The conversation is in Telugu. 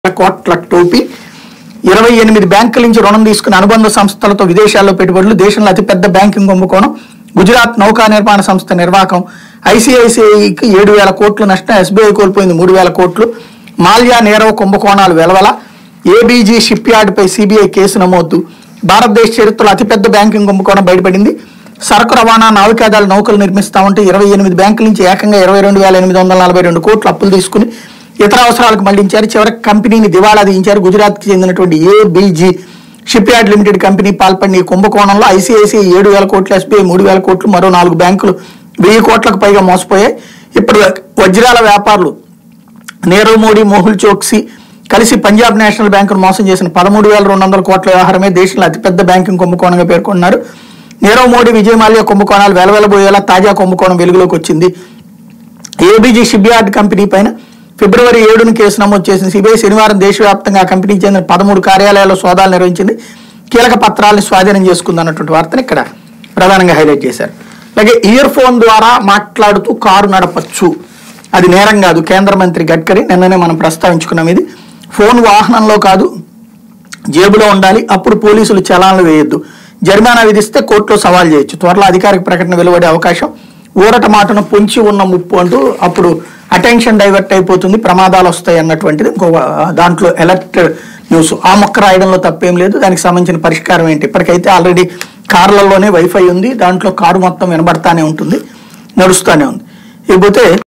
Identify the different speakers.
Speaker 1: కోట్ల టోపీ ఇరవై ఎనిమిది బ్యాంకుల నుంచి రుణం తీసుకుని అనుబంధ సంస్థలతో విదేశాల్లో పెట్టుబడులు దేశంలో అతిపెద్ద బ్యాంకింగ్ కుంభకోణం గుజరాత్ నౌకా నిర్మాణ సంస్థ నిర్వాహకం ఐసిఐసిఐకి ఏడు వేల కోట్లు నష్టం ఎస్బీఐ కోల్పోయింది మూడు వేల కోట్లు మాల్యా నీరవ్ కుంభకోణాలు వెలవల ఏబీజీ షిప్ యార్డ్పై సిబిఐ కేసు నమోదు భారతదేశ చరిత్రలో అతిపెద్ద బ్యాంకింగ్ కుంభకోణం బయటపడింది సరకు రవాణా నావికాదళ నౌకలు నిర్మిస్తామంటే ఇరవై ఎనిమిది బ్యాంకుల నుంచి ఏకంగా ఇరవై రెండు వేల ఎనిమిది వందల నలభై రెండు కోట్లు అప్పులు తీసుకుని ఇతర అవసరాలకు మళ్లించారు చివరికి కంపెనీని దివాళా తీయించారు గుజరాత్కి చెందినటువంటి ABG shipyard limited company పాల్పడిన ఈ కుంభకోణంలో ఐసీఐసీఐ ఏడు వేల కోట్లు ఎస్బీఐ మూడు వేల కోట్లు మరో నాలుగు బ్యాంకులు వెయ్యి కోట్లకు పైగా మోసపోయాయి ఇప్పుడు వజ్రాల వ్యాపారులు నీరవ్ మోడీ మోహుల్ చోక్సీ కలిసి పంజాబ్ నేషనల్ బ్యాంకును మోసం చేసిన పదమూడు వేల రెండు వందల కోట్ల వ్యవహారమే దేశంలో అతిపెద్ద బ్యాంకింగ్ కుంభకోణంగా పేర్కొన్నారు నీరవ్ మోడీ విజయ్ మాల్యా కుంభకోణాలు వెలవెలబోయేలా తాజా కుంభకోణం వెలుగులోకి వచ్చింది ఏబీజీ షిప్ యార్డ్ కంపెనీ పైన ఫిబ్రవరి ఏడును కేసు నమోదు చేసిన సిబిఐ శనివారం దేశవ్యాప్తంగా ఆ కంపెనీకి చెందిన పదమూడు కార్యాలయాల్లో సోదాలు నిర్వహించింది కీలక పత్రాలను స్వాధీనం చేసుకుంది అన్నటువంటి వార్తను ఇక్కడ ప్రధానంగా హైలైట్ చేశారు అలాగే ఇయర్ ఫోన్ ద్వారా మాట్లాడుతూ కారు నడపచ్చు అది నేరం కాదు కేంద్ర మంత్రి గడ్కరీ నిన్ననే మనం ప్రస్తావించుకున్నాం ఇది ఫోన్ వాహనంలో కాదు జేబులో ఉండాలి అప్పుడు పోలీసులు చలాన్లు వేయొద్దు జరిమానా విధిస్తే కోర్టులో సవాల్ చేయొచ్చు త్వరలో అధికారిక ప్రకటన వెలువడే అవకాశం ఊరట మాటను పొంచి ఉన్న ముప్పు అంటూ అప్పుడు అటెన్షన్ డైవర్ట్ అయిపోతుంది ప్రమాదాలు వస్తాయి అన్నటువంటిది ఇంకో దాంట్లో ఎలర్ట్ న్యూస్ ఆ మొక్క రాయడంలో తప్పేం లేదు దానికి సంబంధించిన పరిష్కారం ఏంటి ఇప్పటికైతే ఆల్రెడీ కార్లలోనే వైఫై ఉంది దాంట్లో కారు మొత్తం వినబడతానే ఉంటుంది నడుస్తూనే ఉంది ఇకపోతే